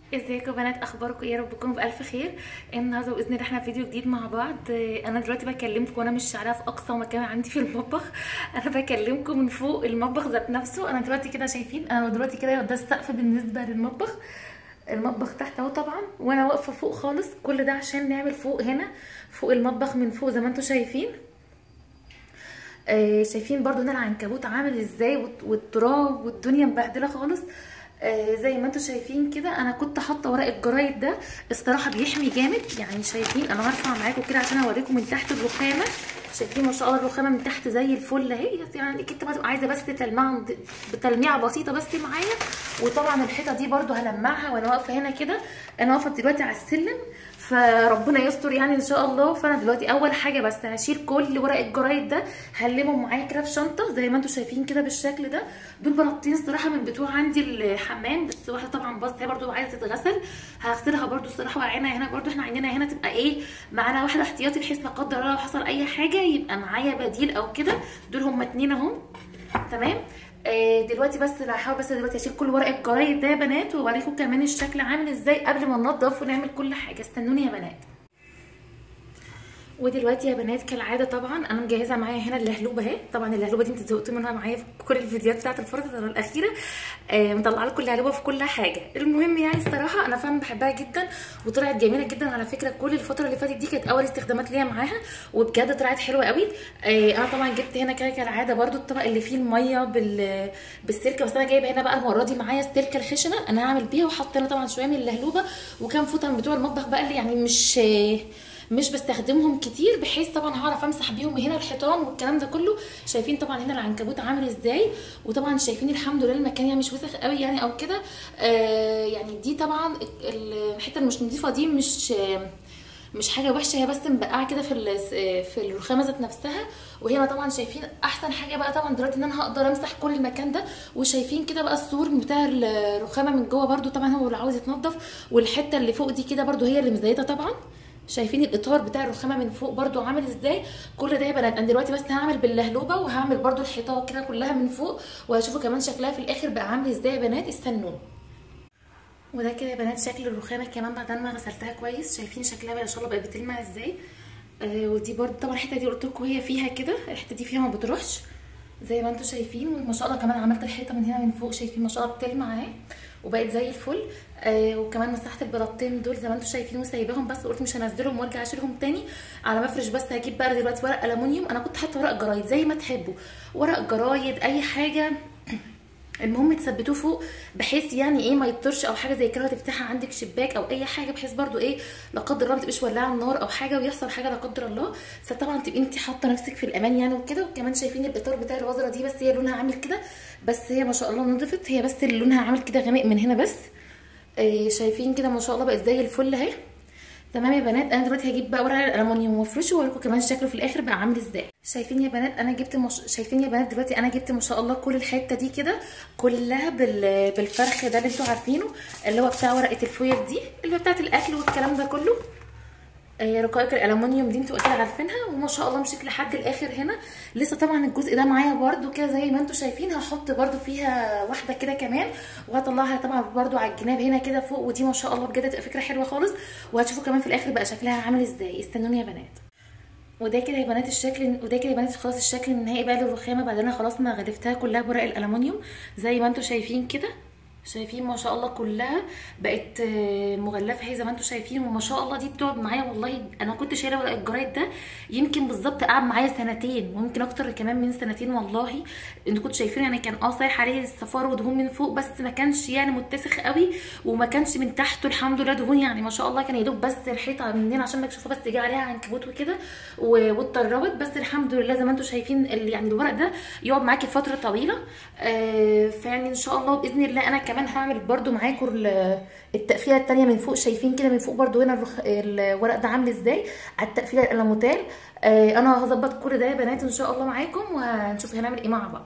ازيكم بنات اخباركم ايه يا رب تكونوا بالف خير النهارده باذن الله احنا في فيديو جديد مع بعض انا دلوقتي بكلمكم وانا مش شغاله في اقصى مكان عندي في المطبخ انا بكلمكم من فوق المطبخ ذات نفسه انا دلوقتي كده شايفين انا دلوقتي كده ده السقف بالنسبه للمطبخ المطبخ تحت اهو طبعا وانا واقفه فوق خالص كل ده عشان نعمل فوق هنا فوق المطبخ من فوق زي ما انتم شايفين آه شايفين برضو هنا العنكبوت عامل ازاي والتراب والدنيا مبهدله خالص آه زي ما انتم شايفين كده انا كنت حاطه ورق الجرايد ده الصراحه بيحمي جامد يعني شايفين انا هرفع معاكم كده عشان اوريكم من تحت الرخامه شايفين ما شاء الله الرخامه من تحت زي الفل اهي يعني كنت بتبقى عايزه بس تلمع بتلميعه بسيطه بس معايا وطبعا الحيطه دي برده هلمعها وانا واقفه هنا كده انا واقفه دلوقتي على السلم فربنا يستر يعني ان شاء الله فانا دلوقتي اول حاجه بس هشيل كل ورق الجرايد ده هلمهم معايا كده في شنطه زي ما انتم شايفين كده بالشكل ده دول بنطين الصراحه من بتوع عندي الحمام بس واحده طبعا بس هي برده عايزه تتغسل هغسلها برده الصراحه وعينها هنا برده احنا عندنا هنا تبقى ايه معانا واحده احتياطي بحيث لا قدر الله لو حصل اي حاجه يبقى معايا بديل او كده دول هم اتنين اهم تمام آه دلوقتي بس هحاول بس دلوقتي اشيل كل ورق الجرايد ده يا بنات واوريكم كمان الشكل عامل ازاي قبل ما ننضف ونعمل كل حاجه استنوني يا بنات ودلوقتي يا بنات كالعاده طبعا انا مجهزه معايا هنا اللهلوبه اهي طبعا اللهلوبه دي انتوا زهقتوا منها معايا في كل الفيديوهات بتاعت الفتره الاخيره آه مطلعه لكم اللهلوبه في كل حاجه المهم يعني الصراحه انا فعلا بحبها جدا وطلعت جميله جدا على فكره كل الفتره اللي فاتت دي كانت اول استخدامات ليا معاها وبجد طلعت حلوه قوي آه انا طبعا جبت هنا كده كالعاده برده الطبق اللي فيه الميه بال بالسلكه بس انا جايبه هنا بقى المره دي معايا السلكه الخشنه انا هعمل بيها وحاطه هنا طبعا شويه من اللهلوبه وكام فوطه من بتوع المطبخ بقى اللي يعني مش آه مش بستخدمهم كتير بحيث طبعا هعرف امسح بيهم هنا الحيطان والكلام ده كله شايفين طبعا هنا العنكبوت عامل ازاي وطبعا شايفين الحمد لله المكان يعني مش وسخ قوي يعني او كده آه يعني دي طبعا الحته المش نظيفه دي مش آه مش حاجه وحشه هي بس مبقعه كده في في الرخامه ذات نفسها وهنا طبعا شايفين احسن حاجه بقى طبعا دلوقتي ان انا هقدر امسح كل المكان ده وشايفين كده بقى السور بتاع الرخامه من جوه برده طبعا هو اللي عاوز يتنضف والحته اللي فوق دي كده برده هي اللي مزيته طبعا شايفين الاطار بتاع الرخامه من فوق برده عامل ازاي كل ده يا بنات انا دلوقتي بس هعمل باللهلوبه وهعمل برده الحيطه كده كلها من فوق وهشوفوا كمان شكلها في الاخر بقى عامل ازاي يا بنات استنوني وده كده يا بنات شكل الرخامه كمان بعد ما غسلتها كويس شايفين شكلها بقى ان شاء الله بقت بتلمع ازاي آه ودي برده طبعا الحته دي قلت لكم هي فيها كده الحته دي فيها ما بتروحش زي ما انتم شايفين وما شاء الله كمان عملت الحيطه من هنا من فوق شايفين ما شاء الله بتلمع اهي وبقت زي الفل آه وكمان مسحت البلاطين دول زي ما انتم شايفين وسايباهم بس قلت مش هنزلهم وارجع اشيلهم تاني على ما افرش بس هجيب بقى دلوقتي ورق الومنيوم انا كنت حاطه ورق جرايد زي ما تحبوا ورق جرايد اي حاجه المهم تثبتوه فوق بحيث يعني ايه ما يطرش او حاجه زي كده تفتحها عندك شباك او اي حاجه بحيث برضو ايه لا قدر الله ما تبقيش ولعه النار او حاجه ويحصل حاجه لا قدر الله فطبعا تبقي انت حاطه نفسك في الامان يعني وكده وكمان شايفين الاطار بتاع الوزره دي بس هي لونها عامل كده بس هي ما شاء الله نضفت هي بس اللي لونها عامل كده غامق من هنا بس آه شايفين كده ما شاء الله بقت زي الفل اهي تمام يا بنات انا دلوقتي هجيب بقى ورق الالومنيوم وافرشه واوريكم كمان شكله في الاخر بقى عامل ازاي شايفين يا بنات انا جبت مش... شايفين يا بنات دلوقتي انا جبت ما شاء الله كل الحته دي كده كلها بال... بالفرخ ده اللي انتوا عارفينه اللي هو بتاع ورقه الفويل دي اللي هو بتاعت الاكل والكلام ده كله آه رقائق الالومنيوم دي انتوا اكيد عارفينها وما شاء الله مشيت لحد الاخر هنا لسه طبعا الجزء ده معايا برده كده زي ما انتوا شايفين هحط برده فيها واحده كده كمان وهطلعها طبعا برده على الجناب هنا كده فوق ودي ما شاء الله بجد تبقى فكره حلوه خالص وهتشوفوا كمان في الاخر بقى شكلها عامل ازاي استنوني يا بنات وده كده يا بنات الشكل وده كده يا بنات خلاص الشكل النهائي بقى للرخامه بعد انا خلاص ما غلفتها كلها بورق الالومنيوم زي ما انتوا شايفين كده شايفين ما شاء الله كلها بقت مغلفه هي زي ما انتم شايفين وما شاء الله دي بتقعد معايا والله انا كنت شايله ورق الجرايد ده يمكن بالظبط قعد معايا سنتين وممكن اكتر كمان من سنتين والله انتوا كنتوا شايفين يعني كان اه صايح عليه الصفار ودهون من فوق بس ما كانش يعني متسخ قوي وما كانش من تحته الحمد لله دهون يعني ما شاء الله كان يدوب بس الحيطه منين عشان مكشوفه بس جه عليها عنكبوت وكده واتطربت بس الحمد لله زي ما انتم شايفين يعني الورق ده يقعد معاكي فتره طويله آه فيعني ان شاء الله باذن الله انا كمان هعمل برده معاكم التقفيله الثانيه من فوق شايفين كده من فوق برده هنا الورق ده عامل ازاي على التقفيله الالموتال آه انا هظبط كل ده يا بنات ان شاء الله معاكم وهنشوف هنعمل ايه مع بعض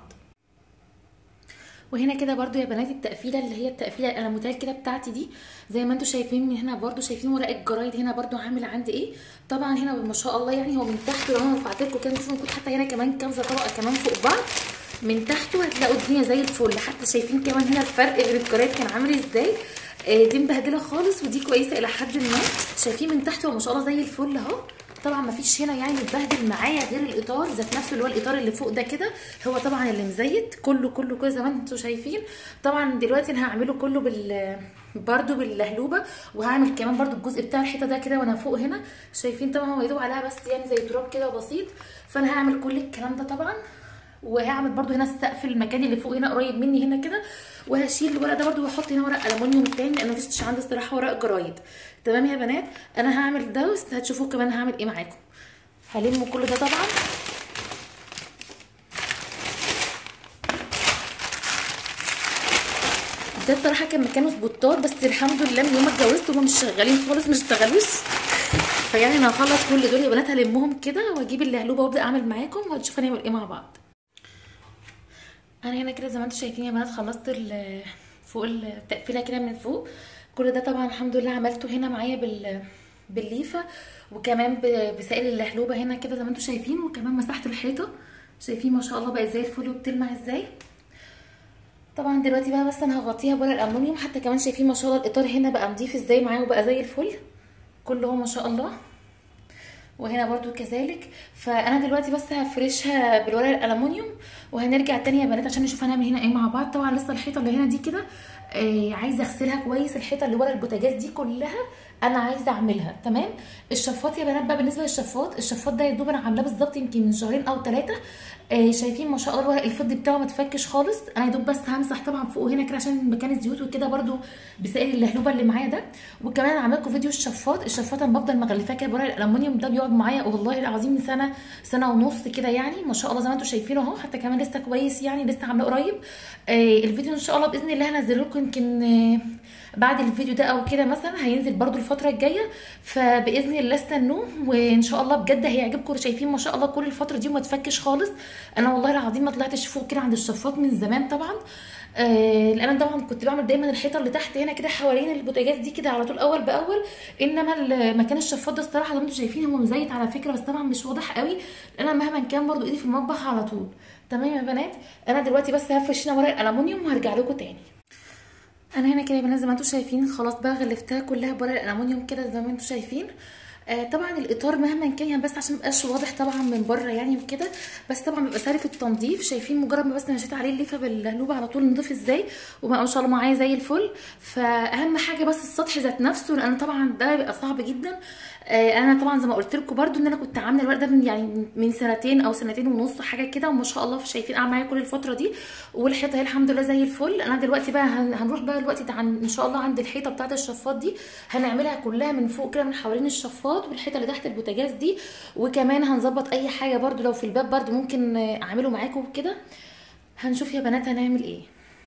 وهنا كده برده يا بنات التقفيله اللي هي التقفيله الالموتال كده بتاعتي دي زي ما انتم شايفين من هنا برده شايفين ورق الجرايد هنا برده عامل عندي ايه طبعا هنا ما شاء الله يعني هو من تحت لو انا رفعت لكم كده شوفوا كنت حاطه هنا كمان كذا طبقه كمان فوق بعض من تحته هتلاقوا الدنيا زي الفل حتى شايفين كمان هنا الفرق بين الجرايد كان عامل ازاي آه دي مبهدله خالص ودي كويسه الى حد ما شايفين من تحت هو ما شاء الله زي الفل اهو طبعا ما فيش هنا يعني متبهدل معايا غير الاطار ذات نفسه اللي هو الاطار اللي فوق ده كده هو طبعا اللي مزيت كله كله كده زي ما انتم شايفين طبعا دلوقتي انا هعمله كله بال برده باللهلوبه وهعمل كمان برده الجزء بتاع الحيطه ده كده وانا فوق هنا شايفين طبعا هو يدوب عليها بس يعني زي تراب كده بسيط فانا هعمل كل الكلام ده طبعا وهعمل برده هنا السقف المكان اللي فوق هنا قريب مني هنا كده وهشيل الورق ده برده واحط هنا ورق الومنيوم تاني لان مفيش عندي الصراحه ورق جرايد تمام يا بنات انا هعمل ده هتشوفوه كمان هعمل ايه معاكم هلم كل ده طبعا ده بصراحه كان مكانه سبوتات بس الحمد لله من يوم ما اتجوزت هما مش شغالين خالص مش اشتغلوش فيعني انا هخلص كل دول يا بنات هلمهم كده واجيب اللهلوبه وابدا اعمل معاكم وهتشوفوا هنعمل ايه مع بعض انا هنا كده زي ما انتم شايفين يا بنات خلصت فوق التقفيله كده من فوق كل ده طبعا الحمد لله عملته هنا معايا بال بالليفه وكمان بسائل اللهلوبه هنا كده زي ما انتم شايفين وكمان مسحت الحيطه شايفين ما شاء الله بقت زي الفل وبتلمع ازاي طبعا دلوقتي بقى بس انا هغطيها بورق الالومنيوم حتى كمان شايفين ما شاء الله الاطار هنا بقى نضيف ازاي معايا وبقى زي الفل كله هو ما شاء الله وهنا برضو كذلك فانا دلوقتي بس هفرشها بالورق الالومنيوم وهنرجع تاني يا بنات عشان نشوف هنعمل هنا ايه مع بعض طبعا لسه الحيطه اللي هنا دي كده آه عايزه اغسلها كويس الحيطه اللي ورا البوتاجاز دي كلها انا عايزه اعملها تمام الشفاط يا بنات بقى بالنسبه للشفاط الشفاط ده يا دوب انا عاملاه بالظبط يمكن من شهرين او ثلاثه آه شايفين ما شاء الله الورق الفضي بتاعه ما اتفكش خالص انا يا دوب بس همسح طبعا فوق هنا كده عشان مكان الزيوت وكده برده بسائل اللهلوبه اللي معايا ده وكمان عامله لكم فيديو الشفاط الشفاط انا بفضل مغلفاه كده بورق الالومنيوم ده بيقعد معايا والله العظيم من سنه سنه ونص كده يعني ما شاء الله زي ما انتم شايفينه اهو حتى كمان لسه كويس يعني لسه عاملاه قريب آه الفيديو ان شاء الله باذن الله هنزله لكم يمكن آه بعد الفيديو ده او كده مثلا هينزل برده الفتره الجايه فباذن الله استنوه وان شاء الله بجد هيعجبكم شايفين ما شاء الله كل الفتره دي وما تفكش خالص انا والله العظيم ما طلعتش فوق كده عند الشفاط من زمان طبعا آه لان انا طبعا كنت بعمل دايما الحيطه اللي تحت هنا كده حوالين البوتاجاز دي كده على طول اول باول انما مكان الشفاط ده الصراحه زي ما انتم شايفين هو مزيت على فكره بس طبعا مش واضح قوي لان انا مهما كان برده ايدي في المطبخ على طول تمام يا بنات انا دلوقتي بس هفرش هنا ورق الالومنيوم وهرجع لكم تاني انا هنا كده يا بنات زي ما انتم شايفين خلاص بقى غلفتها كلها بورق الالومنيوم كده زي ما انتم شايفين آه طبعا الاطار مهما كان يعني بس عشان مبقاش واضح طبعا من بره يعني وكده بس طبعا بيبقى سهل في التنظيف شايفين مجرد ما بس مشيت عليه الليفه باللهلوبه على طول نضيف ازاي وبقى ما شاء الله معايا زي الفل فاهم حاجه بس السطح ذات نفسه لان طبعا ده بيبقى صعب جدا آه انا طبعا زي ما قلت لكم برده ان انا كنت عامله الورق ده من يعني من سنتين او سنتين ونص حاجه كده وما شاء الله شايفين قاعد معايا كل الفتره دي والحيطه هي الحمد لله زي الفل انا دلوقتي بقى هنروح بقى دلوقتي عن ان شاء الله عند الحيطه بتاعه الشفاط دي هنعملها كلها من فوق كده من حوالين الشفاط والحيطه اللي تحت البوتاجاز دي وكمان هنظبط اي حاجه برده لو في الباب برده ممكن اعمله معاكم كده هنشوف يا بنات هنعمل ايه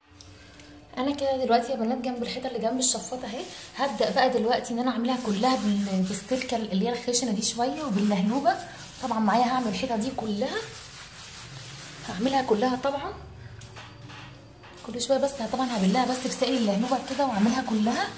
انا كده دلوقتي يا بنات جنب الحيطه اللي جنب الشفاط اهي هبدا بقى دلوقتي ان انا اعملها كلها بالسلكه اللي هي الخشنه دي شويه وباللهلوبه طبعا معايا هعمل الحيطه دي كلها هعملها كلها طبعا كل شويه بس طبعا هبلها بس بسائل اللهلوبه كده واعملها كلها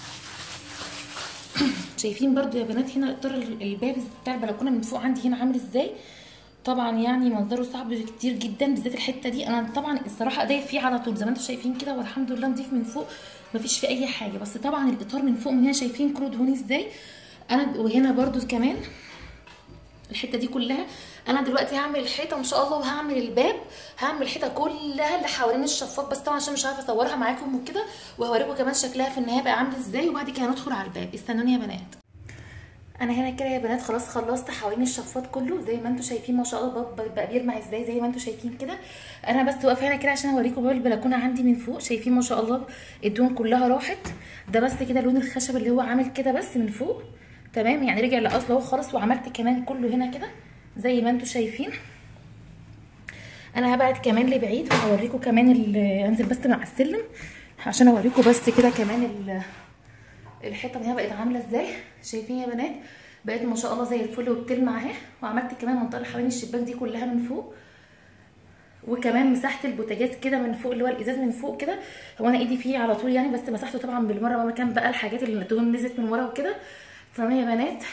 شايفين برضو يا بنات هنا اطار الباب بتاع البلكونه من فوق عندي هنا عامل ازاي طبعا يعني منظره صعب كتير جدا بالذات الحته دي انا طبعا الصراحه ايديا فيه على طول زي ما انتم شايفين كده والحمد لله نضيف من فوق مفيش فيه اي حاجه بس طبعا الاطار من فوق من هنا شايفين كله دهون ازاي انا وهنا برضو كمان الحته دي كلها انا دلوقتي هعمل الحيطه ان شاء الله وهعمل الباب هعمل الحيطه كلها اللي حوالين الشفاط بس طبعا عشان مش عارفه اصورها معاكم وكده وهوريكم كمان شكلها في النهايه بقى عامل ازاي وبعد كده هندخل على الباب استنوني يا بنات انا هنا كده يا بنات خلاص خلصت حوالين الشفاط كله زي ما انتم شايفين ما شاء الله بقى بيلمع ازاي زي ما انتم شايفين كده انا بس واقفه هنا كده عشان اوريكم باب البلكونه عندي من فوق شايفين ما شاء الله الدهون كلها راحت ده بس كده لون الخشب اللي هو عامل كده بس من فوق تمام يعني رجع لاصله اهو خالص وعملت كمان كله هنا كده زي ما انتم شايفين انا هبعد كمان لبعيد وهوريكم كمان انزل بس مع السلم عشان اوريكم بس كده كمان الحيطه هنا بقت عامله ازاي شايفين يا بنات بقت ما شاء الله زي الفل وبتلمع اهي وعملت كمان المنطقه اللي حوالين الشباك دي كلها من فوق وكمان مسحت البوتاجاز كده من فوق اللي هو الازاز من فوق كده هو انا ايدي فيه على طول يعني بس مسحته طبعا بالمره ما كان بقى الحاجات اللي الدهون نزلت من ورا وكده تمام يا بنات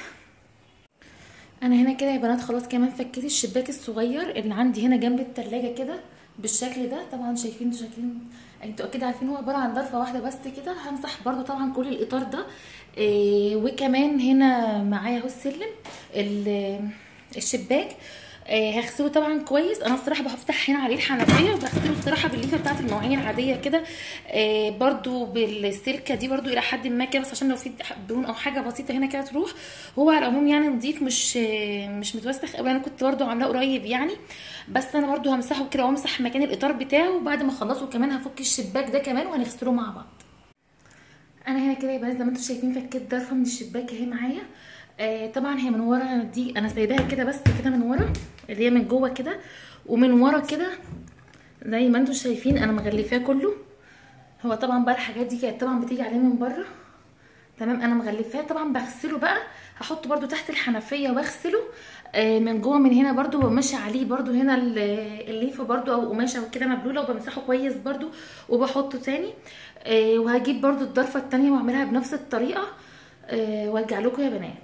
انا هنا كده يا بنات خلاص كمان فكيت الشباك الصغير اللي عندي هنا جنب التلاجة كده بالشكل ده طبعا شايفين انتوا شايفين انتوا اكيد عارفين هو عباره عن ضرفه واحده بس كده همسح برضو طبعا كل الاطار ده إيه وكمان هنا معايا اهو السلم ال- الشباك إيه هغسله طبعا كويس انا الصراحه بفتح هنا عليه الحنفيه وبغسله الصراحه بالليفه بتاعه المواعين العاديه كده إيه برضو بالسلكه دي برضو الى حد ما كده بس عشان لو في دهون او حاجه بسيطه هنا كده تروح هو على العموم يعني نضيف مش مش متوسخ قوي انا كنت برضو عاملاه قريب يعني بس انا برضو همسحه كده وامسح مكان الاطار بتاعه وبعد ما اخلصه كمان هفك الشباك ده كمان وهنغسله مع بعض انا هنا كده يبقى زي ما انتم شايفين فكيت ضرفه من الشباك اهي معايا آه طبعا هي من ورا دي انا سايباها كده بس كده من ورا اللي هي من جوه كده ومن ورا كده زي ما انتم شايفين انا مغلفاه كله هو طبعا بقى الحاجات دي كانت طبعا بتيجي عليه من بره تمام انا مغلفاه طبعا بغسله بقى هحطه برده تحت الحنفيه واغسله آه من جوه من هنا برده وماشي عليه برده هنا ال- الليفه برده او قماشه وكده مبلوله وبمسحه كويس برده وبحطه تاني آه وهجيب برده الضرفه التانيه واعملها بنفس الطريقه آه وارجع لكم يا بنات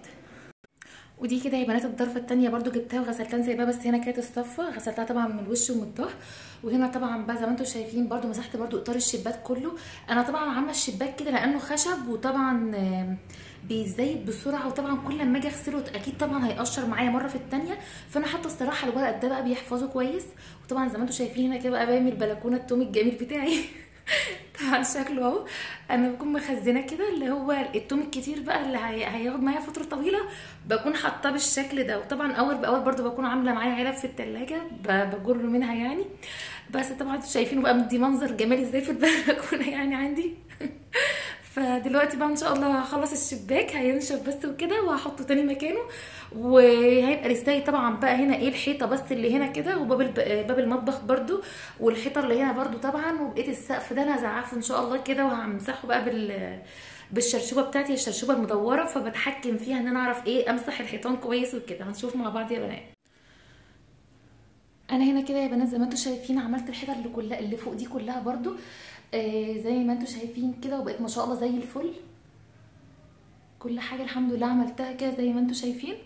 ودي كده يا بنات الضرفه التانية برضو جبتها وغسلتها سايباها بس هنا كانت الصفه غسلتها طبعا من الوش ومن الظهر وهنا طبعا بقى زي ما انتم شايفين برضو مسحت برضو اطار الشباك كله انا طبعا عامله الشباك كده لانه خشب وطبعا آم، بيزيد بسرعه وطبعا كل ما اجي اغسله اكيد طبعا هيقشر معايا مره في التانية فانا حاطه الصراحه الورق ده بقى بيحفظه كويس وطبعا زي ما انتم شايفين هنا كده بقى باين من البلكونه التوم الجميل بتاعي طبعا شكله اهو انا بكون مخزناه كده اللي هو التوم الكتير بقى اللي هي- هيقعد معايا فتره طويله بكون حاطاه بالشكل ده وطبعا اول باول برضو بكون عامله معايا علب في التلاجة ب- بجر منها يعني بس طبعا انتوا شايفينه بقى مدي منظر جمالي ازاي في البلكونه يعني عندي فدلوقتي بقى ان شاء الله هخلص الشباك هينشف بس وكده وهحطه تاني مكانه وهيبقى لسه طبعا بقى هنا ايه الحيطه بس اللي هنا كده وباب الب- باب المطبخ برضو والحيطه اللي هنا برضو طبعا وبقيه السقف ده انا هزعفه ان شاء الله كده وهمسحه بقى بال بالشرشوبه بتاعتي الشرشوبه المدوره فبتحكم فيها ان انا اعرف ايه امسح الحيطان كويس وكده هنشوف مع بعض يا بنات انا هنا كده يا بنات زي ما انتم شايفين عملت الحيطه اللي كلها اللي فوق دي كلها برضو آه زي ما انتم شايفين كده وبقت ما شاء الله زي الفل كل حاجه الحمد لله عملتها كده زي ما انتم شايفين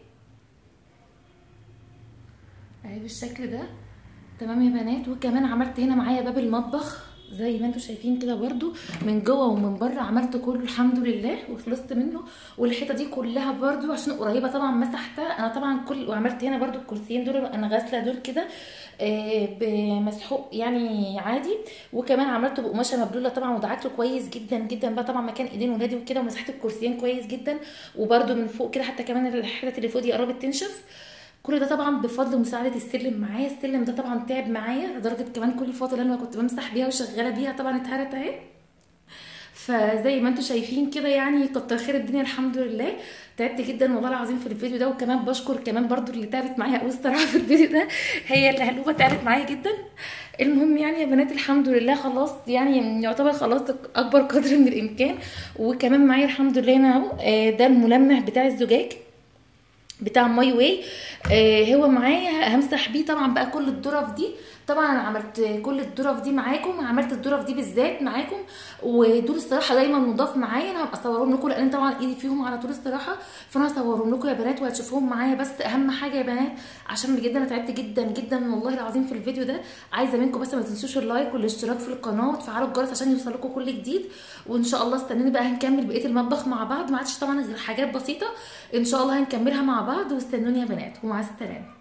اهي بالشكل ده تمام يا بنات وكمان عملت هنا معايا باب المطبخ زي ما انتم شايفين كده برضو من جوه ومن بره عملت كله الحمد لله وخلصت منه والحيطه دي كلها برضو عشان قريبه طبعا مسحتها انا طبعا كل وعملت هنا برضو الكرسيين دول انا غاسله دول كده آه، بمسحوق يعني عادي وكمان عملته بقماشه مبلوله طبعا ودعكته كويس جدا جدا بقى طبعا مكان ايدين ولادي وكده ومسحت الكرسيين كويس جدا وبرده من فوق كده حتى كمان الحته اللي فوق دي قربت تنشف كل ده طبعا بفضل مساعده السلم معايا السلم ده طبعا تعب معايا لدرجه كمان كل الفتره اللي انا كنت بمسح بيها وشغاله بيها طبعا اتهرت اهي فزي ما انتم شايفين كده يعني كتر خير الدنيا الحمد لله تعبت جدا والله العظيم في الفيديو ده وكمان بشكر كمان برضو اللي تعبت معايا قوي الصراحه في الفيديو ده هي اللي هلوبه تعبت معايا جدا المهم يعني يا بنات الحمد لله خلاص يعني يعتبر خلصت اكبر قدر من الامكان وكمان معايا الحمد لله هنا اهو آه، ده الملمع بتاع الزجاج بتاع ماي واي آه هو معايا همسح بيه طبعا بقى كل الظرف دي طبعا انا عملت كل الظرف دي معاكم عملت الظرف دي بالذات معاكم ودول الصراحه دايما نضاف معايا انا هبقى اصورهم لكم لان طبعا ايدي فيهم على طول الصراحه فانا هصورهم لكم يا بنات وهتشوفوهم معايا بس اهم حاجه يا بنات عشان بجد انا تعبت جدا جدا والله العظيم في الفيديو ده عايزه منكم بس ما تنسوش اللايك والاشتراك في القناه وتفعلوا الجرس عشان يوصل لكم كل جديد وان شاء الله استنوني بقى هنكمل بقيه المطبخ مع بعض ما عادش طبعا غير حاجات بسيطه ان شاء الله هنكملها مع بعض واستنوني يا بنات ومع السلامه